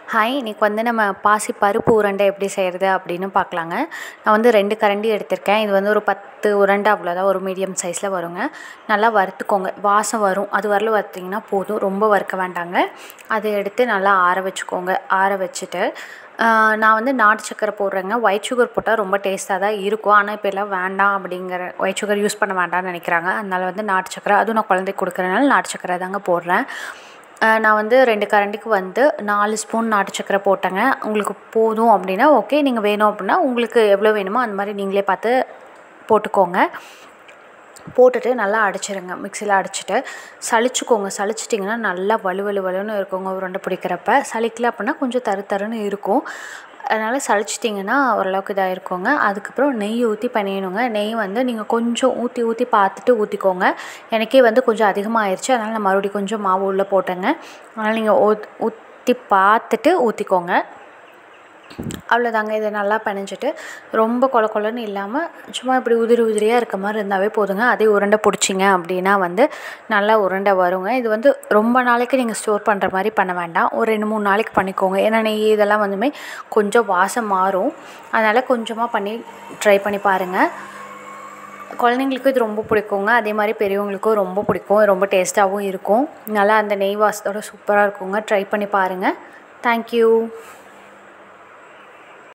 hi இன்றைக்கி வந்து நம்ம பாசி பருப்பு உருண்டை எப்படி செய்கிறது அப்படின்னு பார்க்கலாங்க நான் வந்து ரெண்டு கரண்டி எடுத்திருக்கேன் இது வந்து ஒரு பத்து உருண்டை அவ்வளோதான் ஒரு மீடியம் சைஸில் வருங்க நல்லா வறுத்துக்கோங்க வாசம் வரும் அது வரல வறுத்திங்கன்னா போதும் ரொம்ப வறுக்க வேண்டாங்க அதை எடுத்து நல்லா ஆற வச்சுக்கோங்க ஆற வச்சுட்டு நான் வந்து நாட்டு சக்கரை போடுறேங்க ஒயிட் சுகர் போட்டால் ரொம்ப டேஸ்ட்டாக தான் இருக்கும் ஆனால் இப்போ எல்லாம் வேண்டாம் அப்படிங்கிற ஒயிட் சுகர் யூஸ் பண்ண வேண்டாம்னு நினைக்கிறாங்க அதனால் வந்து நாட்டு சக்கரை அதுவும் நான் குழந்தைக்கு கொடுக்குறதுனால நாட்டு சக்கரை தாங்க போடுறேன் நான் வந்து ரெண்டு கரண்டிக்கு வந்து நாலு ஸ்பூன் நாட்டு சக்கரை போட்டேங்க உங்களுக்கு போதும் அப்படின்னா ஓகே நீங்கள் வேணும் அப்படின்னா உங்களுக்கு எவ்வளோ வேணுமோ அந்த மாதிரி நீங்களே பார்த்து போட்டுக்கோங்க போட்டுட்டு நல்லா அடிச்சிடுங்க மிக்சியில் அடிச்சுட்டு சளிச்சுக்கோங்க சளிச்சிட்டிங்கன்னா நல்லா வலு வலு வலுன்னு இருக்குங்க உருண்டை பிடிக்கிறப்ப சளிக்கல அப்படின்னா கொஞ்சம் தரு தருன்னு இருக்கும் அதனால் சளிச்சிட்டிங்கன்னா ஓரளவுக்கு இதாக இருக்குங்க அதுக்கப்புறம் நெய் ஊற்றி பண்ணிடணுங்க நெய் வந்து நீங்கள் கொஞ்சம் ஊற்றி ஊற்றி பார்த்துட்டு ஊற்றிக்கோங்க எனக்கே வந்து கொஞ்சம் அதிகமாக ஆயிடுச்சு அதனால் நான் மறுபடியும் கொஞ்சம் மாவு உள்ளே போட்டேங்க அதனால் நீங்கள் ஊத் ஊற்றி பார்த்துட்டு ஊற்றிக்கோங்க அவ்வளோதாங்க இதை நல்லா பிணைஞ்சிட்டு ரொம்ப கொல கொலன்னு இல்லாமல் சும்மா இப்படி உதிரி உதிரியாக இருக்க மாதிரி இருந்தாவே போதுங்க அதே உருண்டை பிடிச்சிங்க அப்படின்னா வந்து நல்லா உருண்டை வருங்க இது வந்து ரொம்ப நாளைக்கு நீங்கள் ஸ்டோர் பண்ணுற மாதிரி பண்ண வேண்டாம் ஒரு ரெண்டு மூணு நாளைக்கு பண்ணிக்கோங்க ஏன்னா நெய் இதெல்லாம் வந்துமே கொஞ்சம் வாசம் மாறும் அதனால் கொஞ்சமாக பண்ணி ட்ரை பண்ணி பாருங்கள் குழந்தைங்களுக்கும் இது ரொம்ப பிடிக்குங்க அதே மாதிரி பெரியவங்களுக்கும் ரொம்ப பிடிக்கும் ரொம்ப டேஸ்ட்டாகவும் இருக்கும் நல்லா அந்த நெய் வாசத்தோட சூப்பராக இருக்குங்க ட்ரை பண்ணி பாருங்கள் தேங்க்யூ